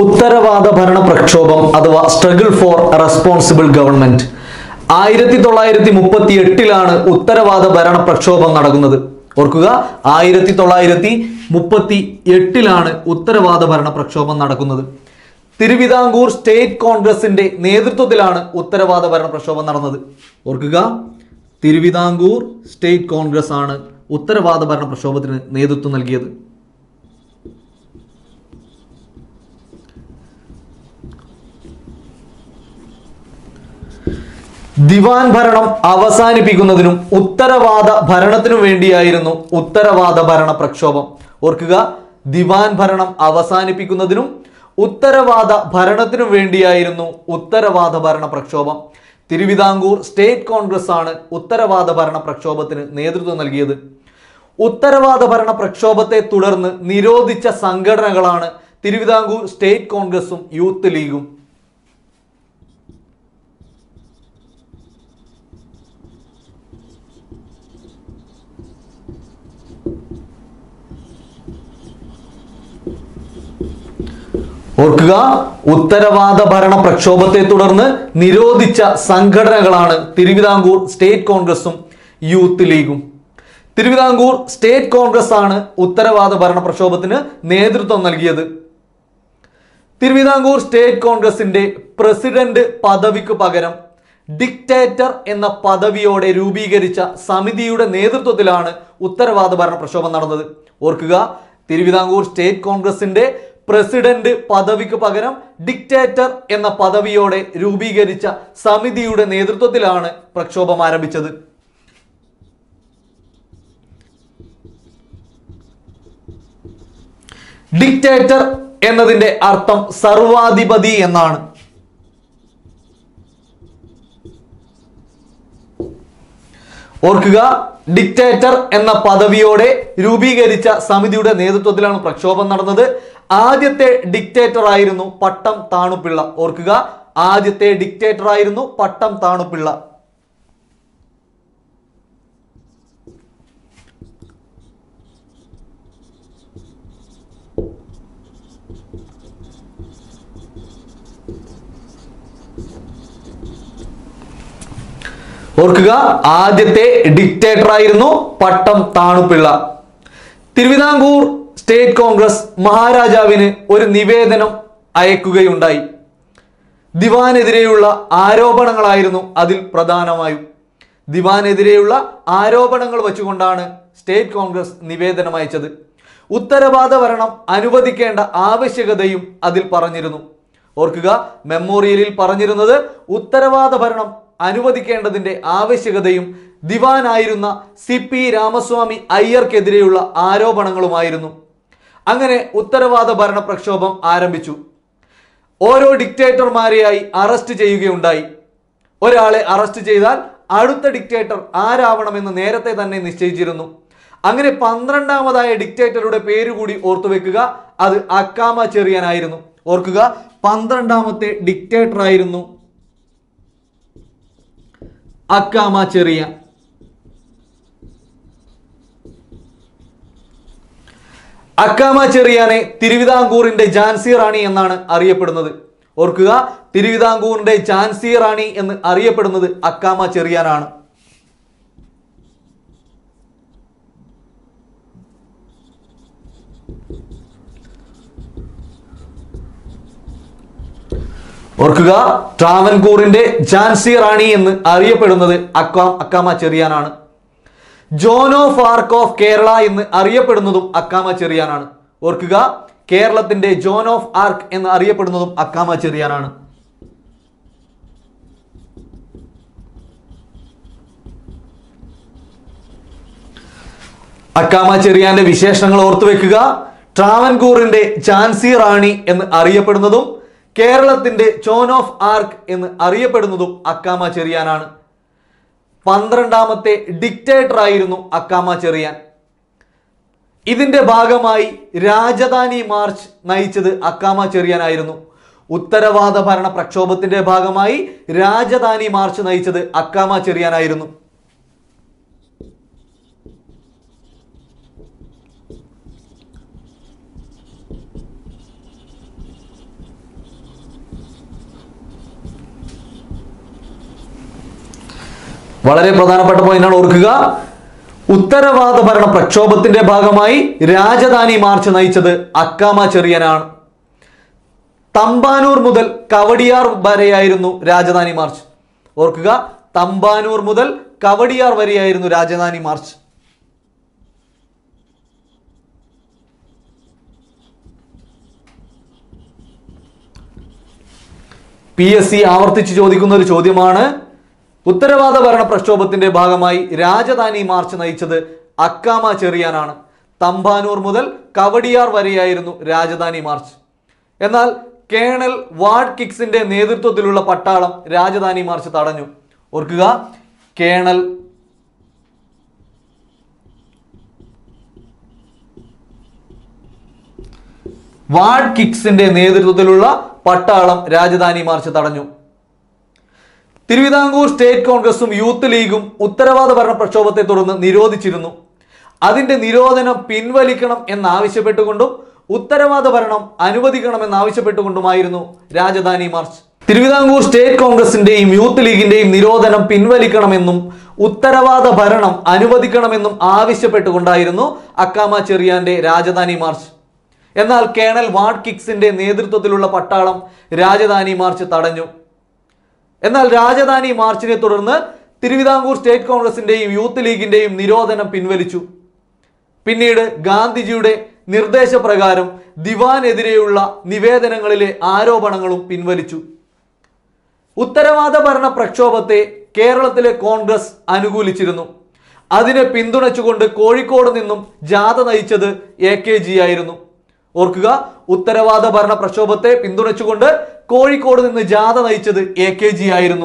ഉത്തരവാദ ഭരണ പ്രക്ഷോഭം അഥവാ സ്ട്രഗിൾ ഫോർ റെസ്പോൺസിബിൾ ഗവൺമെന്റ് ആയിരത്തി തൊള്ളായിരത്തി മുപ്പത്തി എട്ടിലാണ് ഉത്തരവാദ ഭരണ പ്രക്ഷോഭം നടക്കുന്നത് ഓർക്കുക ആയിരത്തി തൊള്ളായിരത്തി മുപ്പത്തി എട്ടിലാണ് ഉത്തരവാദ ഭരണ പ്രക്ഷോഭം നടക്കുന്നത് തിരുവിതാംകൂർ സ്റ്റേറ്റ് കോൺഗ്രസിന്റെ നേതൃത്വത്തിലാണ് ഉത്തരവാദ ഭരണ പ്രക്ഷോഭം നടന്നത് ഓർക്കുക തിരുവിതാംകൂർ സ്റ്റേറ്റ് കോൺഗ്രസ് ആണ് ഉത്തരവാദ ഭരണ പ്രക്ഷോഭത്തിന് നേതൃത്വം നൽകിയത് ദിവാൻ ഭരണം അവസാനിപ്പിക്കുന്നതിനും ഉത്തരവാദ ഭരണത്തിനു വേണ്ടിയായിരുന്നു ഉത്തരവാദ ഭരണ പ്രക്ഷോഭം ഓർക്കുക ദിവാൻ ഭരണം അവസാനിപ്പിക്കുന്നതിനും ഉത്തരവാദ ഭരണത്തിനു വേണ്ടിയായിരുന്നു ഉത്തരവാദ ഭരണ പ്രക്ഷോഭം തിരുവിതാംകൂർ സ്റ്റേറ്റ് കോൺഗ്രസ് ആണ് ഉത്തരവാദ ഭരണ പ്രക്ഷോഭത്തിന് നേതൃത്വം നൽകിയത് ഉത്തരവാദ ഭരണ പ്രക്ഷോഭത്തെ തുടർന്ന് നിരോധിച്ച സംഘടനകളാണ് തിരുവിതാംകൂർ സ്റ്റേറ്റ് കോൺഗ്രസും യൂത്ത് ലീഗും ഓർക്കുക ഉത്തരവാദ ഭരണ പ്രക്ഷോഭത്തെ തുടർന്ന് നിരോധിച്ച സംഘടനകളാണ് തിരുവിതാംകൂർ സ്റ്റേറ്റ് കോൺഗ്രസും യൂത്ത് ലീഗും തിരുവിതാംകൂർ സ്റ്റേറ്റ് കോൺഗ്രസ് ആണ് ഉത്തരവാദ ഭരണ പ്രക്ഷോഭത്തിന് നേതൃത്വം നൽകിയത് തിരുവിതാംകൂർ സ്റ്റേറ്റ് കോൺഗ്രസിന്റെ പ്രസിഡന്റ് പദവിക്ക് പകരം ഡിക്റ്റേറ്റർ എന്ന പദവിയോടെ രൂപീകരിച്ച സമിതിയുടെ നേതൃത്വത്തിലാണ് ഉത്തരവാദ ഭരണ പ്രക്ഷോഭം നടന്നത് ഓർക്കുക തിരുവിതാംകൂർ സ്റ്റേറ്റ് കോൺഗ്രസിന്റെ പ്രസിഡന്റ് പദവിക്ക് പകരം ഡിക്റ്റേറ്റർ എന്ന പദവിയോടെ രൂപീകരിച്ച സമിതിയുടെ നേതൃത്വത്തിലാണ് പ്രക്ഷോഭം ആരംഭിച്ചത് ഡിക്റ്റേറ്റർ എന്നതിന്റെ അർത്ഥം സർവാധിപതി എന്നാണ് ഓർക്കുക ഡിക്റ്റേറ്റർ എന്ന പദവിയോടെ രൂപീകരിച്ച സമിതിയുടെ നേതൃത്വത്തിലാണ് പ്രക്ഷോഭം നടന്നത് ആദ്യത്തെ ഡിക്റ്റേറ്റർ ആയിരുന്നു പട്ടം താണുപിള്ള ഓർക്കുക ആദ്യത്തെ ഡിക്റ്റേറ്റർ ആയിരുന്നു പട്ടം താണുപിള്ള ഓർക്കുക ആദ്യത്തെ ഡിക്റ്റേറ്റർ ആയിരുന്നു പട്ടം താണുപിള്ള തിരുവിതാംകൂർ സ്റ്റേറ്റ് കോൺഗ്രസ് മഹാരാജാവിന് ഒരു നിവേദനം അയക്കുകയുണ്ടായി ദിവാനെതിരെയുള്ള ആരോപണങ്ങളായിരുന്നു അതിൽ പ്രധാനമായും ദിവാനെതിരെയുള്ള ആരോപണങ്ങൾ വെച്ചുകൊണ്ടാണ് സ്റ്റേറ്റ് കോൺഗ്രസ് നിവേദനം അയച്ചത് ഉത്തരവാദ ഭരണം അനുവദിക്കേണ്ട ആവശ്യകതയും അതിൽ പറഞ്ഞിരുന്നു ഓർക്കുക മെമ്മോറിയലിൽ പറഞ്ഞിരുന്നത് ഉത്തരവാദ ഭരണം അനുവദിക്കേണ്ടതിന്റെ ആവശ്യകതയും ദിവാനായിരുന്ന സി പി രാമസ്വാമി അയ്യർക്കെതിരെയുള്ള ആരോപണങ്ങളുമായിരുന്നു അങ്ങനെ ഉത്തരവാദ ഭരണ പ്രക്ഷോഭം ആരംഭിച്ചു ഓരോ ഡിക്റ്റേറ്റർമാരെയായി അറസ്റ്റ് ചെയ്യുകയുണ്ടായി ഒരാളെ അറസ്റ്റ് ചെയ്താൽ അടുത്ത ഡിക്റ്റേറ്റർ ആരാവണമെന്ന് നേരത്തെ തന്നെ നിശ്ചയിച്ചിരുന്നു അങ്ങനെ പന്ത്രണ്ടാമതായ ഡിക്റ്റേറ്ററുടെ പേര് കൂടി ഓർത്തു വെക്കുക അത് അക്കാമ ചെറിയാനായിരുന്നു ഓർക്കുക പന്ത്രണ്ടാമത്തെ ഡിക്റ്റേറ്റർ ആയിരുന്നു അക്കാമ ചെറിയാൻ അക്കാമ ചെറിയാനെ തിരുവിതാംകൂറിന്റെ ജാൻസി റാണി എന്നാണ് അറിയപ്പെടുന്നത് ഓർക്കുക തിരുവിതാംകൂറിന്റെ ജാൻസി റാണി എന്ന് അറിയപ്പെടുന്നത് അക്കാമ ചെറിയാനാണ് ഓർക്കുക ട്രാവൻകൂറിന്റെ ജാൻസി റാണി എന്ന് അറിയപ്പെടുന്നത് അക്കാം അക്കാമ ചെറിയാനാണ് Joan of Arc of Kerala എന്ന് അറിയപ്പെടുന്നതും അക്കാമ ചെറിയാനാണ് ഓർക്കുക കേരളത്തിന്റെ ജോൺ ഓഫ് ആർക്ക് എന്ന് അറിയപ്പെടുന്നതും അക്കാമ ചെറിയാനാണ് അക്കാമ ചെറിയാന്റെ വിശേഷണങ്ങൾ ഓർത്തു വെക്കുക ട്രാവൻകൂറിന്റെ ജാൻസി റാണി എന്ന് അറിയപ്പെടുന്നതും കേരളത്തിന്റെ ജോൺ ഓഫ് ആർക്ക് എന്ന് അറിയപ്പെടുന്നതും അക്കാമ ചെറിയാനാണ് പന്ത്രണ്ടാമത്തെ ഡിക്റ്റേറ്റർ ആയിരുന്നു അക്കാമ ചെറിയാൻ ഇതിന്റെ ഭാഗമായി രാജധാനി മാർച്ച് നയിച്ചത് അക്കാമ ചെറിയാനായിരുന്നു ഉത്തരവാദ ഭരണ പ്രക്ഷോഭത്തിന്റെ ഭാഗമായി രാജധാനി മാർച്ച് നയിച്ചത് അക്കാമ ചെറിയാനായിരുന്നു വളരെ പ്രധാനപ്പെട്ട പോയിന്റാണ് ഓർക്കുക ഉത്തരവാദ ഭരണ പ്രക്ഷോഭത്തിന്റെ ഭാഗമായി രാജധാനി മാർച്ച് നയിച്ചത് അക്കാമ ചെറിയനാണ് തമ്പാനൂർ മുതൽ കവടിയാർ വരെയായിരുന്നു രാജധാനി മാർച്ച് ഓർക്കുക തമ്പാനൂർ മുതൽ കവടിയാർ വരെയായിരുന്നു Rajadhani march P S C ആവർത്തിച്ച് ചോദിക്കുന്ന ഒരു ചോദ്യമാണ് ഉത്തരവാദ ഭരണ പ്രക്ഷോഭത്തിന്റെ ഭാഗമായി രാജധാനി മാർച്ച് നയിച്ചത് അക്കാമ ചെറിയാനാണ് തമ്പാനൂർ മുതൽ കവടിയാർ വരെയായിരുന്നു രാജധാനി മാർച്ച് എന്നാൽ കേണൽ വാർഡ് കിക്സിന്റെ നേതൃത്വത്തിലുള്ള പട്ടാളം രാജധാനി മാർച്ച് തടഞ്ഞു ഓർക്കുക കേണൽ വാർഡ് കിക്സിന്റെ നേതൃത്വത്തിലുള്ള പട്ടാളം രാജധാനി മാർച്ച് തടഞ്ഞു തിരുവിതാംകൂർ സ്റ്റേറ്റ് കോൺഗ്രസും യൂത്ത് ലീഗും ഉത്തരവാദ ഭരണ പ്രക്ഷോഭത്തെ തുടർന്ന് നിരോധിച്ചിരുന്നു അതിന്റെ നിരോധനം പിൻവലിക്കണം എന്നാവശ്യപ്പെട്ടുകൊണ്ടും ഉത്തരവാദ ഭരണം അനുവദിക്കണമെന്നാവശ്യപ്പെട്ടുകൊണ്ടുമായിരുന്നു രാജധാനി മാർച്ച് തിരുവിതാംകൂർ സ്റ്റേറ്റ് കോൺഗ്രസിന്റെയും യൂത്ത് ലീഗിന്റെയും നിരോധനം പിൻവലിക്കണമെന്നും ഉത്തരവാദ ഭരണം അനുവദിക്കണമെന്നും ആവശ്യപ്പെട്ടുകൊണ്ടായിരുന്നു അക്കാമ ചെറിയാന്റെ രാജധാനി മാർച്ച് എന്നാൽ കേണൽ വാർഡ് കിക്സിന്റെ നേതൃത്വത്തിലുള്ള പട്ടാളം രാജധാനി മാർച്ച് തടഞ്ഞു എന്നാൽ രാജധാനി മാർച്ചിനെ തുടർന്ന് തിരുവിതാംകൂർ സ്റ്റേറ്റ് കോൺഗ്രസിന്റെയും യൂത്ത് ലീഗിന്റെയും നിരോധനം പിൻവലിച്ചു പിന്നീട് ഗാന്ധിജിയുടെ നിർദ്ദേശപ്രകാരം ദിവാനെതിരെയുള്ള നിവേദനങ്ങളിലെ ആരോപണങ്ങളും പിൻവലിച്ചു ഉത്തരവാദ ഭരണ പ്രക്ഷോഭത്തെ കേരളത്തിലെ കോൺഗ്രസ് അനുകൂലിച്ചിരുന്നു അതിനെ പിന്തുണച്ചുകൊണ്ട് കോഴിക്കോട് നിന്നും ജാഥ നയിച്ചത് എ കെ ജി ആയിരുന്നു ഓർക്കുക ഉത്തരവാദ ഭരണ പ്രക്ഷോഭത്തെ പിന്തുണച്ചുകൊണ്ട് കോഴിക്കോട് നിന്ന് ജാഥ നയിച്ചത് എ കെ ജി ആയിരുന്നു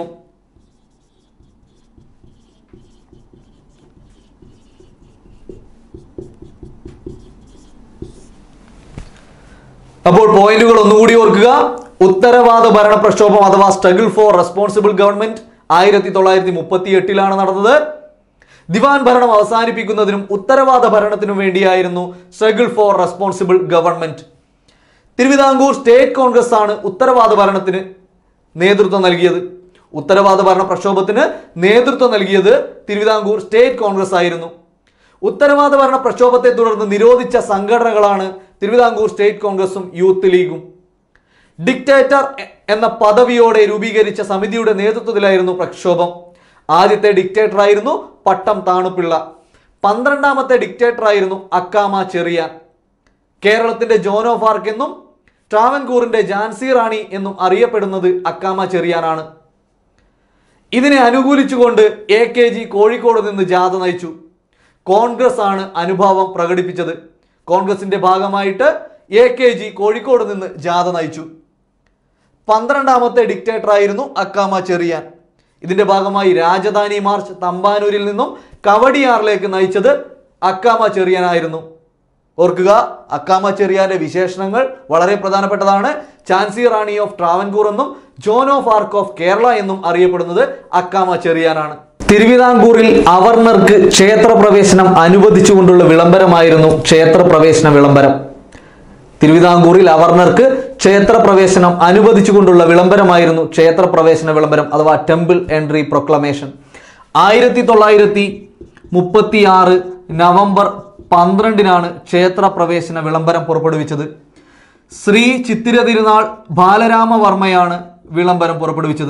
അപ്പോൾ പോയിന്റുകൾ ഒന്നുകൂടി ഓർക്കുക ഉത്തരവാദ ഭരണ പ്രക്ഷോഭം അഥവാ സ്ട്രഗിൾ ഫോർ റെസ്പോൺസിബിൾ ഗവൺമെന്റ് ആയിരത്തി തൊള്ളായിരത്തി മുപ്പത്തി എട്ടിലാണ് നടന്നത് ദിവാൻ ഭരണം അവസാനിപ്പിക്കുന്നതിനും ഉത്തരവാദ ഭരണത്തിനും വേണ്ടിയായിരുന്നു struggle for responsible government Thiruvithamkoor state Congress ആണ് ഉത്തരവാദ ഭരണത്തിന് നേതൃത്വം നൽകിയത് ഉത്തരവാദ ഭരണ പ്രക്ഷോഭത്തിന് നേതൃത്വം നൽകിയത് തിരുവിതാംകൂർ സ്റ്റേറ്റ് കോൺഗ്രസ് ആയിരുന്നു ഉത്തരവാദ ഭരണ പ്രക്ഷോഭത്തെ തുടർന്ന് നിരോധിച്ച സംഘടനകളാണ് തിരുവിതാംകൂർ സ്റ്റേറ്റ് കോൺഗ്രസും യൂത്ത് ലീഗും ഡിക്റ്റേറ്റർ എ- എന്ന പദവിയോടെ രൂപീകരിച്ച സമിതിയുടെ നേതൃത്വത്തിലായിരുന്നു പ്രക്ഷോഭം ആദ്യത്തെ ഡിക്റ്റേറ്റർ ആയിരുന്നു പട്ടം താണുപിള്ള പന്ത്രണ്ടാമത്തെ ഡിക്റ്റേറ്റർ ആയിരുന്നു അക്കാമ ചെറിയാൻ കേരളത്തിന്റെ ജോൻ ഓഫ് ആർക്ക് എന്നും ട്രാവൻകൂറിന്റെ ജാൻസി റാണി എന്നും അറിയപ്പെടുന്നത് അക്കാമ ചെറിയാനാണ് ഇതിനെ അനുകൂലിച്ചുകൊണ്ട് എ കെ ജി കോഴിക്കോട് നിന്ന് ജാഥ നയിച്ചു കോൺഗ്രസ് ആണ് അനുഭാവം പ്രകടിപ്പിച്ചത് കോൺഗ്രസിന്റെ ഭാഗമായിട്ട് എ കെ ജി കോഴിക്കോട് നിന്ന് ജാഥ നയിച്ചു പന്ത്രണ്ടാമത്തെ ഡിക്റ്റേറ്റർ ആയിരുന്നു അക്കാമ ചെറിയാൻ ഇതിന്റെ ഭാഗമായി രാജധാനി മാർച്ച് തമ്പാനൂരിൽ നിന്നും കവടിയാറിലേക്ക് നയിച്ചത് അക്കാമ ചെറിയാനായിരുന്നു ഓർക്കുക അക്കാമ ചെറിയാന്റെ വിശേഷണങ്ങൾ വളരെ പ്രധാനപ്പെട്ടതാണ് ചാൻസി റാണി ഓഫ് ട്രാവൻകൂർ എന്നും Joan of Arc of Kerala എന്നും അറിയപ്പെടുന്നത് അക്കാമ ചെറിയാനാണ് തിരുവിതാംകൂറിൽ അവർണർക്ക് ക്ഷേത്രപ്രവേശനം അനുവദിച്ചുകൊണ്ടുള്ള വിളംബരമായിരുന്നു ക്ഷേത്രപ്രവേശന വിളംബരം തിരുവിതാംകൂറിൽ അവർണർക്ക് ക്ഷേത്രപ്രവേശനം അനുവദിച്ചുകൊണ്ടുള്ള വിളംബരമായിരുന്നു ക്ഷേത്രപ്രവേശന വിളംബരം അഥവാ ടെമ്പിൾ എൻട്രി പ്രൊക്ലമേഷൻ ആയിരത്തി തൊള്ളായിരത്തി മുപ്പത്തി ആറ് നവംബർ പന്ത്രണ്ടിനാണ് ക്ഷേത്രപ്രവേശന വിളംബരം പുറപ്പെടുവിച്ചത് ശ്രീ ചിത്തിര തിരുനാൾ ബാലരാമവർമ്മയാണ് വിളംബരം പുറപ്പെടുവിച്ചത്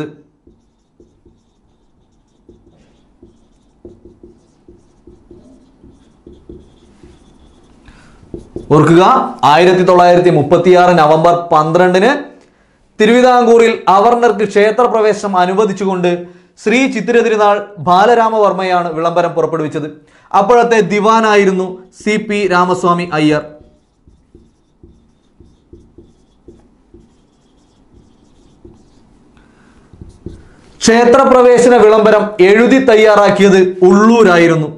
ഓർക്കുക ആയിരത്തി തൊള്ളായിരത്തി മുപ്പത്തിയാറ് നവംബർ പന്ത്രണ്ടിന് തിരുവിതാംകൂറിൽ അവർണർക്ക് ക്ഷേത്രപ്രവേശനം അനുവദിച്ചുകൊണ്ട് ശ്രീ ചിത്തിര തിരുനാൾ ബാലരാമവർമ്മയാണ് വിളംബരം പുറപ്പെടുവിച്ചത് അപ്പോഴത്തെ ദിവാനായിരുന്നു സി പി രാമസ്വാമി അയ്യർ ക്ഷേത്രപ്രവേശന വിളംബരം എഴുതി തയ്യാറാക്കിയത് ഉള്ളൂരായിരുന്നു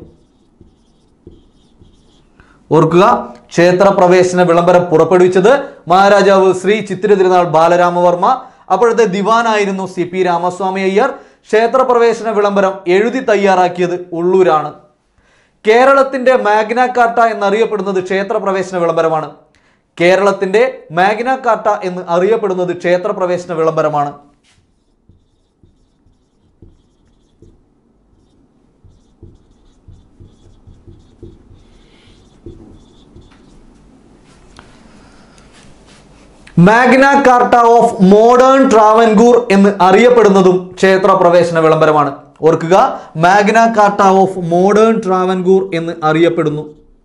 ഓർക്കുക ക്ഷേത്രപ്രവേശന വിളംബരം പുറപ്പെടുവിച്ചത് മഹാരാജാവ് ശ്രീ ചിത്തിര തിരുനാൾ ബാലരാമവർമ്മ അപ്പോഴത്തെ ദിവാനായിരുന്നു സി പി രാമസ്വാമി അയ്യർ ക്ഷേത്രപ്രവേശന വിളംബരം എഴുതി തയ്യാറാക്കിയത് ഉള്ളൂരാണ് കേരളത്തിന്റെ മാഗ്ന കാർട്ട എന്നറിയപ്പെടുന്നത് ക്ഷേത്രപ്രവേശന വിളംബരമാണ് കേരളത്തിന്റെ മാഗ്ന കാർട്ട എന്ന് അറിയപ്പെടുന്നത് ക്ഷേത്രപ്രവേശന വിളംബരമാണ് Magna Carta of modern Travancore എന്ന് അറിയപ്പെടുന്നതും ക്ഷേത്ര പ്രവേശന വിളംബരമാണ് ഓർക്കുക Magna Carta of modern Travancore എന്ന് അറിയപ്പെടുന്നു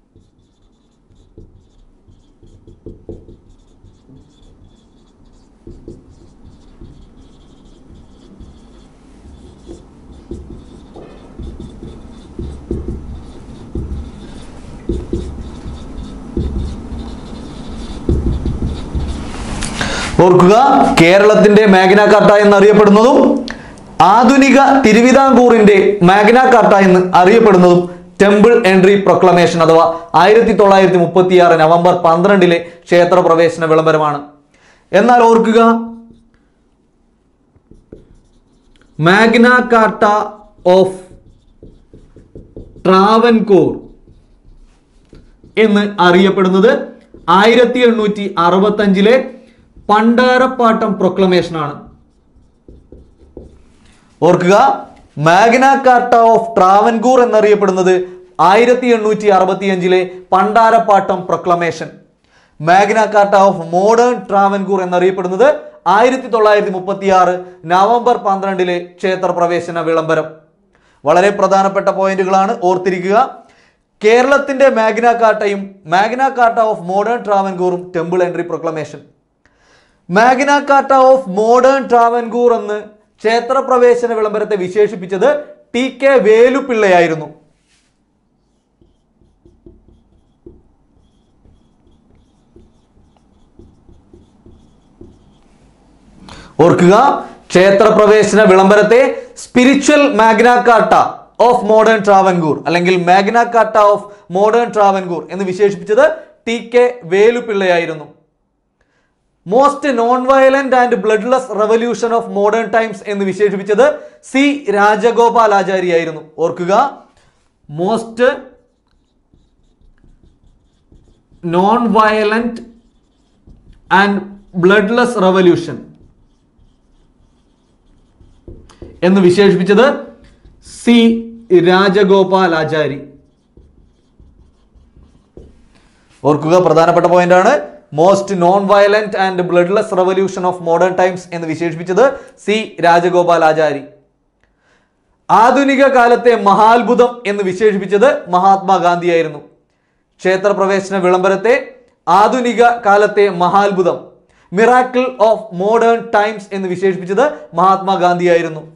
ഓർക്കുക കേരളത്തിന്റെ മാഗ്ന കാർട്ട എന്നറിയപ്പെടുന്നതും ആധുനിക തിരുവിതാംകൂറിന്റെ മാഗ്ന കാർട്ട എന്ന് അറിയപ്പെടുന്നതും ടെമ്പിൾ എൻട്രി പ്രൊക്ലമേഷൻ അഥവാ ആയിരത്തി തൊള്ളായിരത്തി മുപ്പത്തി ആറ് നവംബർ പന്ത്രണ്ടിലെ ക്ഷേത്ര പ്രവേശന വിളംബരമാണ് എന്നാൽ ഓർക്കുക മാഗ്ന കാർട്ട ഓഫ് ട്രാവൻകൂർ എന്ന് അറിയപ്പെടുന്നത് ആയിരത്തി എണ്ണൂറ്റി അറുപത്തഞ്ചിലെ പണ്ടാരപ്പാട്ടം പ്രൊക്ലമേഷൻ ആണ് ഓർക്കുക മാഗ്ന കാർട്ട ഓഫ് ട്രാവൻകൂർ എന്നറിയപ്പെടുന്നത് ആയിരത്തി എണ്ണൂറ്റി അറുപത്തി അഞ്ചിലെ പണ്ടാരപ്പാട്ടം proclamation Magna Carta of modern Travancore എന്നറിയപ്പെടുന്നത് ആയിരത്തി തൊള്ളായിരത്തി മുപ്പത്തി ആറ് നവംബർ പന്ത്രണ്ടിലെ ക്ഷേത്ര പ്രവേശന വിളംബരം വളരെ പ്രധാനപ്പെട്ട പോയിന്റുകളാണ് ഓർത്തിരിക്കുക കേരളത്തിന്റെ മാഗ്ന കാർട്ടയും മാഗ്ന കാർട്ട ഓഫ് മോഡേൺ ട്രാവൻകൂറും temple entry proclamation Magna Carta of modern Travancore എന്ന് ക്ഷേത്രപ്രവേശന വിളംബരത്തെ വിശേഷിപ്പിച്ചത് ടി കെ വേലുപിള്ളയായിരുന്നു ഓർക്കുക ക്ഷേത്രപ്രവേശന വിളംബരത്തെ spiritual Magna Carta of modern Travancore അല്ലെങ്കിൽ Magna Carta of modern Travancore എന്ന് വിശേഷിപ്പിച്ചത് ടി കെ വേലുപിള്ളയായിരുന്നു most non violent and bloodless revolution of modern times എന്ന് വിശേഷിപ്പിച്ചത് സി രാജഗോപാലാചാരി ആയിരുന്നു ഓർക്കുക most non violent and bloodless revolution എന്ന് വിശേഷിപ്പിച്ചത് സി രാജഗോപാലാചാരി ഓർക്കുക പ്രധാനപ്പെട്ട പോയിന്റ് ആണ് most non violent and bloodless revolution of modern times എന്ന് വിശേഷിപ്പിച്ചത് സി രാജഗോപാലാചാരി ആധുനിക കാലത്തെ മഹാത്ഭുതം എന്ന് വിശേഷിപ്പിച്ചത് മഹാത്മാഗാന്ധിയായിരുന്നു ക്ഷേത്രപ്രവേശന വിളംബരത്തെ ആധുനിക കാലത്തെ മഹാത്ഭുതം മിറാക്കിൾ ഓഫ് മോഡേൺ ടൈംസ് എന്ന് വിശേഷിപ്പിച്ചത് മഹാത്മാഗാന്ധിയായിരുന്നു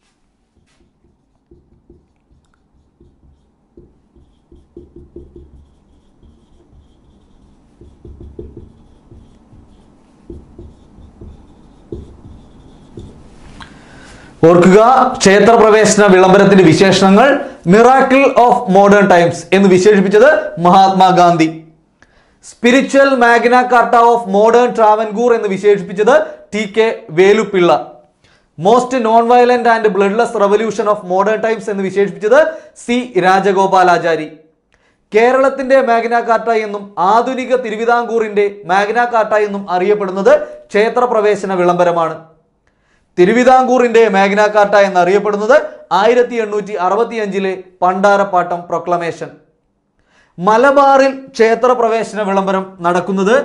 ഓർക്കുക ക്ഷേത്രപ്രവേശന വിളംബരത്തിന്റെ വിശേഷണങ്ങൾ മിറാക്കിൾ ഓഫ് മോഡേൺ ടൈംസ് എന്ന് വിശേഷിപ്പിച്ചത് Mahatma Gandhi spiritual Magna Carta of modern Travancore എന്ന് വിശേഷിപ്പിച്ചത് T K Velupillai most non violent and bloodless revolution of modern times എന്ന് വിശേഷിപ്പിച്ചത് സി രാജഗോപാലാചാരി കേരളത്തിന്റെ മാഗ്ന കാർട്ട എന്നും ആധുനിക തിരുവിതാംകൂറിന്റെ മാഗ്ന കാർട്ട എന്നും അറിയപ്പെടുന്നത് ക്ഷേത്രപ്രവേശന വിളംബരമാണ് തിരുവിതാംകൂറിന്റെ മാഗ്ന കാർട്ട എന്നറിയപ്പെടുന്നത് ആയിരത്തി എണ്ണൂറ്റി അറുപത്തി അഞ്ചിലെ പണ്ടാരപ്പാട്ടം പ്രൊക്ലമേഷൻ മലബാറിൽ ക്ഷേത്രപ്രവേശന വിളംബരം നടക്കുന്നത്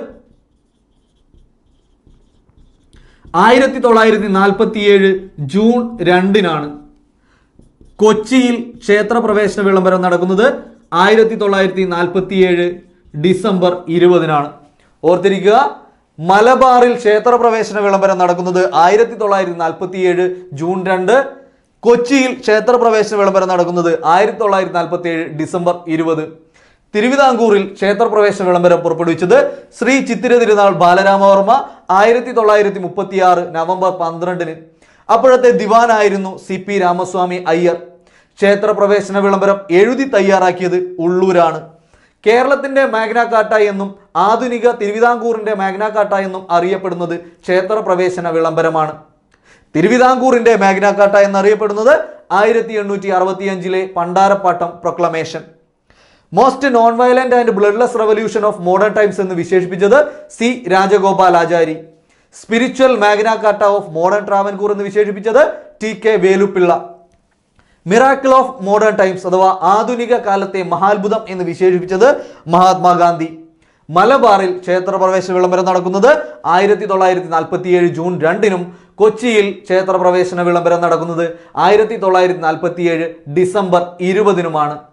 ആയിരത്തി തൊള്ളായിരത്തി നാൽപ്പത്തിയേഴ് ജൂൺ രണ്ടിനാണ് കൊച്ചിയിൽ ക്ഷേത്രപ്രവേശന വിളംബരം നടക്കുന്നത് ആയിരത്തി തൊള്ളായിരത്തി നാൽപ്പത്തിയേഴ് ഡിസംബർ ഇരുപതിനാണ് ഓർത്തിരിക്കുക മലബാറിൽ ക്ഷേത്രപ്രവേശന വിളംബരം നടക്കുന്നത് ആയിരത്തി തൊള്ളായിരത്തി നാൽപ്പത്തിയേഴ് ജൂൺ രണ്ട് കൊച്ചിയിൽ ക്ഷേത്രപ്രവേശന വിളംബരം നടക്കുന്നത് ആയിരത്തി തൊള്ളായിരത്തി നാൽപ്പത്തി ഏഴ് ഡിസംബർ ഇരുപത് തിരുവിതാംകൂറിൽ ക്ഷേത്രപ്രവേശന വിളംബരം പുറപ്പെടുവിച്ചത് ശ്രീ ചിത്തിര തിരുനാൾ ബാലരാമവർമ്മ ആയിരത്തി തൊള്ളായിരത്തി മുപ്പത്തി ആറ് നവംബർ പന്ത്രണ്ടിന് അപ്പോഴത്തെ ദിവാനായിരുന്നു സി പി രാമസ്വാമി അയ്യർ ക്ഷേത്രപ്രവേശന വിളംബരം എഴുതി തയ്യാറാക്കിയത് ഉള്ളൂരാണ് കേരളത്തിന്റെ മാഗ്ന കാർട്ട എന്നും ആധുനിക തിരുവിതാംകൂറിന്റെ മാഗ്ന കാർട്ട എന്നും അറിയപ്പെടുന്നത് ക്ഷേത്രപ്രവേശന വിളംബരമാണ് തിരുവിതാംകൂറിന്റെ മാഗ്ന കാർട്ട എന്നറിയപ്പെടുന്നത് ആയിരത്തി എണ്ണൂറ്റി അറുപത്തി അഞ്ചിലെ പണ്ടാരപ്പാട്ടം proclamation most non violent and bloodless revolution of modern times എന്ന് വിശേഷിപ്പിച്ചത് C Rajagopalachari spiritual Magna Carta of modern Travancore എന്ന് വിശേഷിപ്പിച്ചത് T K Velupillai miracle of modern times അഥവാ ആധുനിക കാലത്തെ മഹാത്ഭുതം എന്ന് വിശേഷിപ്പിച്ചത് മഹാത്മാഗാന്ധി മലബാറിൽ ക്ഷേത്രപ്രവേശന വിളംബരം നടക്കുന്നത് ആയിരത്തി തൊള്ളായിരത്തി നാൽപ്പത്തി ഏഴ് ജൂൺ രണ്ടിനും കൊച്ചിയിൽ ക്ഷേത്രപ്രവേശന വിളംബരം നടക്കുന്നത് ആയിരത്തി തൊള്ളായിരത്തി നാൽപ്പത്തി ഏഴ് ഡിസംബർ ഇരുപതിനുമാണ്